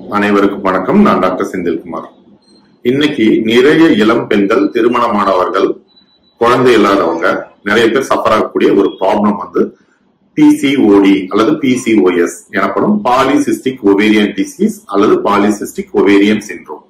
அனைவருக்கும் வணக்கம் நான் டாக்டர் செந்தில்குமார் இன்னைக்கு நிறைய இளம் பெண்கள் திருமணமானவர்கள் குழந்தை இல்லாதவங்க நிறைய பேர் சஃபர் ஆகக்கூடிய ஒரு ப்ராப்ளம் வந்து பிசிஓடி அல்லது பிசிஓஎஸ் எனப்படும் பாலிசிஸ்டிக் ஒவேரியன் டிசீஸ் அல்லது பாலிசிஸ்டிக் ஒவேரியன் சின்ரோம்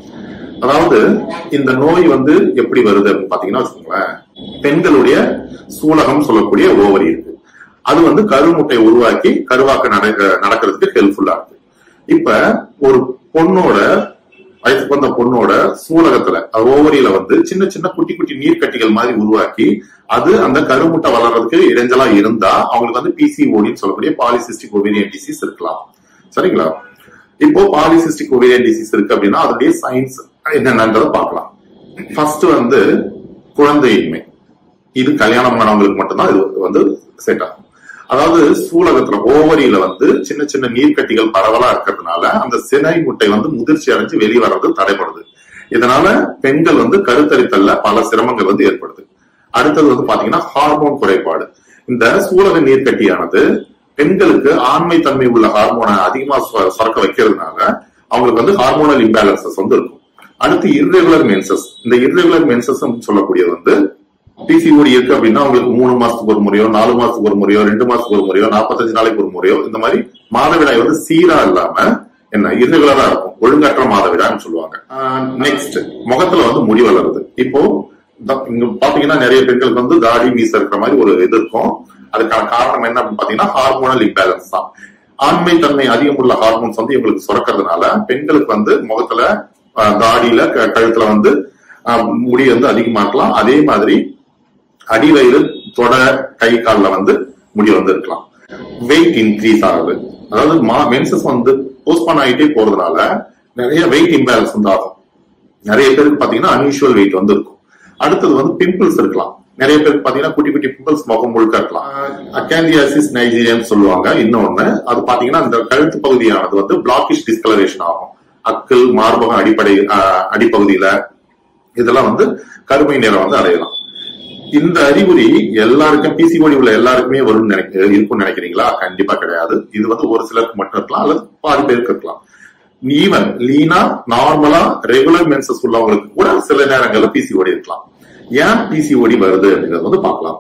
அதாவது இந்த நோய் வந்து எப்படி வருது அப்படின்னு பாத்தீங்கன்னா வச்சுக்கோங்களேன் பெண்களுடைய சூலகம் சொல்லக்கூடிய ஓவரி இருக்கு அது வந்து கருமுட்டை உருவாக்கி கருவாக்க நடக்க நடக்கிறதுக்கு ஹெல்ப்ஃபுல்லா இருக்கு இப்ப ஒரு பொண்ணோட வயசுக்கு வந்த பொண்ணோட சூலகத்துல ஓவரியில வந்து சின்ன சின்ன குட்டி குட்டி நீர்க்கட்டிகள் மாதிரி உருவாக்கி அது அந்த கருமுட்டை வளர்றதுக்கு இடைஞ்சலா இருந்தா அவங்களுக்கு வந்து பிசிஓடின்னு சொல்லக்கூடிய பாலிசிஸ்டிக் ஒவேரியன் டிசீஸ் இருக்கலாம் சரிங்களா இப்போ பாலிசிஸ்டிக் ஒவேரியன் டிசீஸ் இருக்கு அப்படின்னா அதனுடைய சயின்ஸ் என்னன்றதை பார்க்கலாம் ஃபர்ஸ்ட் வந்து குழந்தையின்மை இது கல்யாணம் பண்ணவங்களுக்கு மட்டும்தான் இது வந்து செட் ஆகும் அதாவது சூலகத்துல ஓவரியில வந்து சின்ன சின்ன நீர்க்கட்டிகள் பரவலா இருக்கிறதுனால அந்த சினை முட்டை வந்து முதிர்ச்சி அடைஞ்சு வெளியே வர்றது தடைப்படுது இதனால பெண்கள் வந்து கருத்தரித்தல்ல பல சிரமங்கள் வந்து ஏற்படுது அடுத்தது வந்து பாத்தீங்கன்னா ஹார்மோன் குறைபாடு இந்த சூலக நீர்க்கட்டியானது பெண்களுக்கு ஆண்மை தன்மை உள்ள ஹார்மோனை அதிகமா சுர- சுரக்க வைக்கிறதுனால அவங்களுக்கு வந்து ஹார்மோனல் இம்பேலன்சஸ் வந்து இருக்கும் அடுத்து இர்ரெகுலர் மென்சஸ் இந்த இர்ரெகுலர் மென்சஸ் சொல்லக்கூடியது வந்து பிசிஓடி இருக்கு அப்படின்னா அவங்களுக்கு மூணு மாசத்துக்கு ஒரு முறையோ நாலு மாசத்துக்கு ஒரு முறையோ ரெண்டு மாசத்துக்கு ஒரு முறையோ நாற்பத்தஞ்சு நாளைக்கு ஒரு முறையோ இந்த மாதிரி மாதவிடாய் வந்து சீரா இல்லாம என்ன இர்ரெகுலரா இருக்கும் ஒழுங்கற்ற மாதவிடான்னு சொல்லுவாங்க நெக்ஸ்ட் முகத்துல வந்து முடி வளருது இப்போ இந்த- இங்க பாத்தீங்கன்னா நிறைய பெண்களுக்கு வந்து தாடி மீச இருக்கிற மாதிரி ஒரு இது இருக்கும் அதுக்கான காரணம் என்ன அப்படின்னு பாத்தீங்கன்னா ஹார்மோனல் இம்பேலன்ஸ் தான் ஆண்மை தன்மை அதிகம் உள்ள ஹார்மோன்ஸ் வந்து இவங்களுக்கு சுரக்கிறதுனால பெண்களுக்கு வந்து முகத்துல ஆஹ், தாடியில க- கழுத்துல வந்து ஆஹ், முடி வந்து அதிகமா இருக்கலாம் அதே மாதிரி அடிவயிறு தொட கை கால்ல வந்து முடி வந்து இருக்கலாம் வெயிட் இன்க்ரீஸ் ஆகுது அதாவது மென்சஸ் வந்து போஸ்ட்பான் ஆகிட்டே போறதுனால நிறைய வெயிட் இம்பேலன்ஸ் வந்து ஆகும் நிறைய பேருக்கு பாத்தீங்கன்னா அன்யூஷுவல் வெயிட் வந்து இருக்கும் அடுத்தது வந்து பிம்பிள்ஸ் இருக்கலாம் நிறைய பேருக்கு பாத்தீங்கன்னா குட்டி குட்டி பிம்பிள்ஸ் முகம் முழுக்க இருக்கலாம் அக்காந்தியாசிஸ் நைஜீரியன் சொல்லுவாங்க இன்னொன்னு அது பாத்தீங்கன்னா இந்த கழுத்து பகுதியானது வந்து பிளாக்கிஷ் டிஸ்கலரேஷன் ஆகும் அக்கிள் மார்பகம் அடிப்படை ஆஹ், அடிப்பகுதியில இதெல்லாம் வந்து கருமை நிறம் வந்து அடையலாம் இந்த அறிகுறி எல்லாருக்கும் பிசிஓடி உள்ள எல்லாருக்குமே வரும்னு நினைக்க இருக்கும்னு நினைக்கிறீங்களா கண்டிப்பா கிடையாது இது வந்து ஒரு சிலருக்கு மட்டும் இருக்கலாம் அல்லது பாதி பேருக்கு இருக்கலாம் ஈவன் லீனா நார்மலா ரெகுலர் மென்சஸ் உள்ளவங்களுக்கு கூட சில நேரங்கள்ல பிசிஓடி இருக்கலாம் ஏன் பிசிஓடி வருது அப்படிங்கறது வந்து பார்க்கலாம்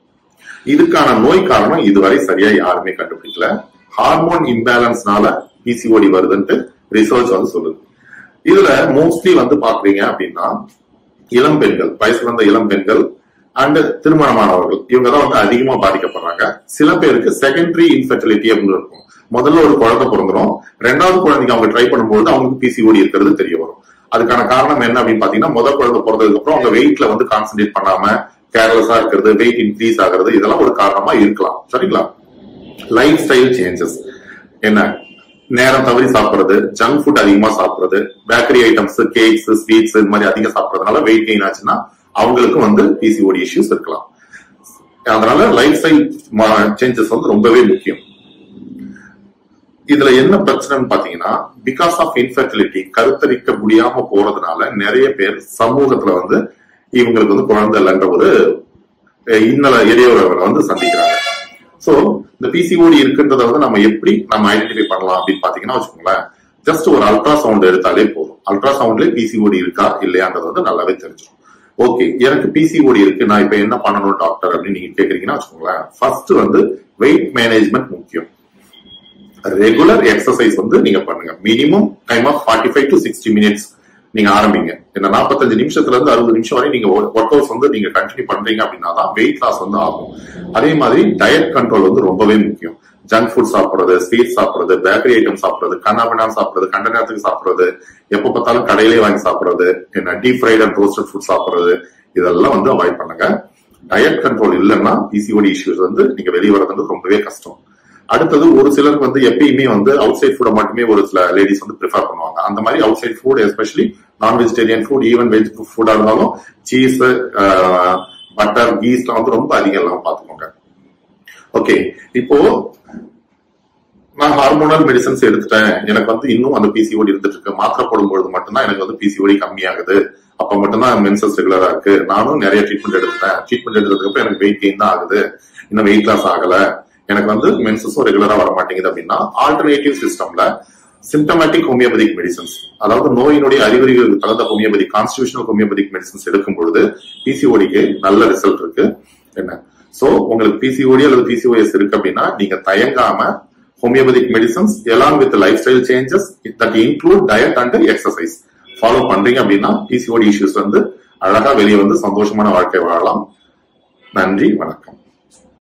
இதுக்கான நோய் காரணம் இதுவரை சரியா யாருமே கண்டுபிடிக்கல ஹார்மோன் இம்பேலன்ஸ்னால பிசிஓடி வருதுன்ட்டு ரிசர்ச் வந்து சொல்லுது இதுல மோஸ்ட்லி வந்து பாக்குறீங்க அப்படின்னா இளம் பெண்கள் வயசுல வந்த இளம் பெண்கள் அண்ட் திருமணமானவர்கள் இவங்க தான் வந்து அதிகமா பாதிக்கப்படுறாங்க சில பேருக்கு செகண்டரி இன்ஃபெர்டிலிட்டி அப்படின்னு இருக்கும் முதல்ல ஒரு குழந்தை பிறந்துரும் ரெண்டாவது குழந்தைக்கு அவங்க ட்ரை பண்ணும்போது அவங்களுக்கு பிசிஓடி இருக்கிறது தெரிய வரும் அதுக்கான காரணம் என்ன அப்படின்னு பாத்தீங்கன்னா முதல் குழந்தை பிறந்ததுக்கு அப்புறம் அவங்க வெயிட்ல வந்து கான்சென்ட்ரேட் பண்ணாம கேர்லெஸ்ஸா இருக்கிறது வெயிட் இன்க்ரீஸ் ஆகுறது இதெல்லாம் ஒரு காரணமா இருக்கலாம் சரிங்களா லைஃப் ஸ்டைல் சேஞ்சஸ் என்ன நேரம் தவறி சாப்பிடுறது ஜங்க் ஃபுட் அதிகமா சாப்பிடுறது பேக்கரி ஐட்டம்ஸ் கேக்ஸ் ஸ்வீட்ஸ் இந்த மாதிரி அதிகம் சாப்பிடுறதுனால வெயிட் கெயின் ஆச்சுன்னா அவங்களுக்கு வந்து பிசிஓடி இஷ்யூஸ் இருக்கலாம் அதனால லைஃப் ஸ்டைல் சேஞ்சஸ் வந்து ரொம்பவே முக்கியம் இதுல என்ன பிரச்சனைன்னு பாத்தீங்கன்னா பிகாஸ் ஆஃப் இன்ஃபர்டிலிட்டி கருத்தரிக்க முடியாம போறதுனால நிறைய பேர் சமூகத்துல வந்து இவங்களுக்கு வந்து குழந்தை இல்லைன்ற ஒரு அஹ், இன்னல இடையூறுகளை வந்து சந்திக்கிறாங்க சோ இந்த பிசிஓடி இருக்குன்றத வந்து நம்ம எப்படி நம்ம ஐடென்டிஃபை பண்ணலாம் அப்படின்னு பாத்தீங்கன்னா வச்சுக்கோங்களேன் ஜஸ்ட் ஒரு அல்ட்ரா சவுண்ட் எடுத்தாலே போதும் அல்ட்ரா சவுண்ட்ல பிசிஓடி இருக்கா இல்லையான்றது வந்து நல்லாவே தெரிஞ்சிடும் ஓகே எனக்கு பிசிஓடி இருக்கு நான் இப்ப என்ன பண்ணணும் டாக்டர் அப்படின்னு நீங்க கேக்குறீங்கன்னா வச்சுக்கோங்களேன் ஃபர்ஸ்ட் வந்து வெயிட் மேனேஜ்மெண்ட் முக்கியம் ரெகுலர் எக்ஸசைஸ் வந்து நீங்க பண்ணுங்க minimum time of forty five to sixty minutes நீங்க ஆரம்பிங்க இந்த நாற்பத்தஞ்சு நிமிஷத்துல இருந்து அறுபது நிமிஷம் வரை நீங்க ஒர்க் அவுட்ஸ் வந்து நீங்க கண்டினியூ பண்றீங்க அப்படின்னா தான் வெயிட் லாஸ் வந்து ஆகும் அதே மாதிரி டயட் கண்ட்ரோல் வந்து ரொம்பவே முக்கியம் ஜங்க் ஃபுட் சாப்பிடுறது ஸ்வீட் சாப்பிடுறது பேக்கரி ஐட்டம் சாப்பிடுறது கண்ணாபினா சாப்பிடுறது கண்ட நேரத்துக்கு சாப்பிடுறது எப்ப பார்த்தாலும் கடையிலே வாங்கி சாப்பிடுறது என்ன deep fried and roasted food சாப்பிடுறது இதெல்லாம் வந்து அவாய்ட் பண்ணுங்க டயட் கண்ட்ரோல் இல்லைன்னா பிசிஓடி இஷ்யூஸ் வந்து நீங்க வெளியே வரது வந்து ரொம்பவே கஷ்டம் அடுத்தது ஒரு சிலருக்கு வந்து எப்பயுமே வந்து அவுட் சைட் ஃபுட்டை மட்டுமே ஒரு சில லேடிஸ் வந்து ப்ரிஃபர் பண்ணுவாங்க அந்த மாதிரி outside food especially non vegetarian food even veg ஃபுட்டா இருந்தாலும் சீஸ் பட்டர் கீஸ்லாம் வந்து ரொம்ப அதிகம் இல்லாம பாத்துக்கோங்க ஓகே இப்போ நான் ஹார்மோனல் மெடிசன்ஸ் எடுத்துட்டேன் எனக்கு வந்து இன்னும் அந்த பிசிஓடி இருந்துட்டு இருக்கு மாத்திரை போடும்பொழுது மட்டும்தான் எனக்கு வந்து பிசிஓடி கம்மியாகுது அப்ப மட்டும்தான் மென்சஸ் ரெகுலரா இருக்கு நானும் நிறைய ட்ரீட்மெண்ட் எடுத்துட்டேன் ட்ரீட்மெண்ட் எடுத்ததுக்கு அப்புறம் எனக்கு வெயிட் கெயின் தான் ஆகுது இன்னும் வெயிட் லாஸ் ஆகல எனக்கு வந்து மென்சஸும் ரெகுலரா வர மாட்டேங்குது அப்படின்னா ஆல்டர்னேட்டிவ் சிஸ்டம்ல சிம்டமேட்டிக் ஹோமியோபதிக் மெடிசன்ஸ் அதாவது நோயினுடைய அறிகுறிகளுக்கு தகுந்த ஹோமியோபதி கான்ஸ்டியூஷனல் ஹோமியோபதிக் மெடிசன்ஸ் எடுக்கும் பொழுது பிசிஓடிக்கு நல்ல ரிசல்ட் இருக்கு என்ன சோ உங்களுக்கு பிசிஓடி அல்லது பிசிஓஎஸ் இருக்கு அப்படின்னா நீங்க தயங்காம homeopathic medicines along with lifestyle changes that include diet and exercise follow பண்றீங்க அப்படின்னா பிசிஓடி இஷ்யூஸ் வந்து அழகா வெளியே வந்து சந்தோஷமான வாழ்க்கை வாழலாம் நன்றி வணக்கம்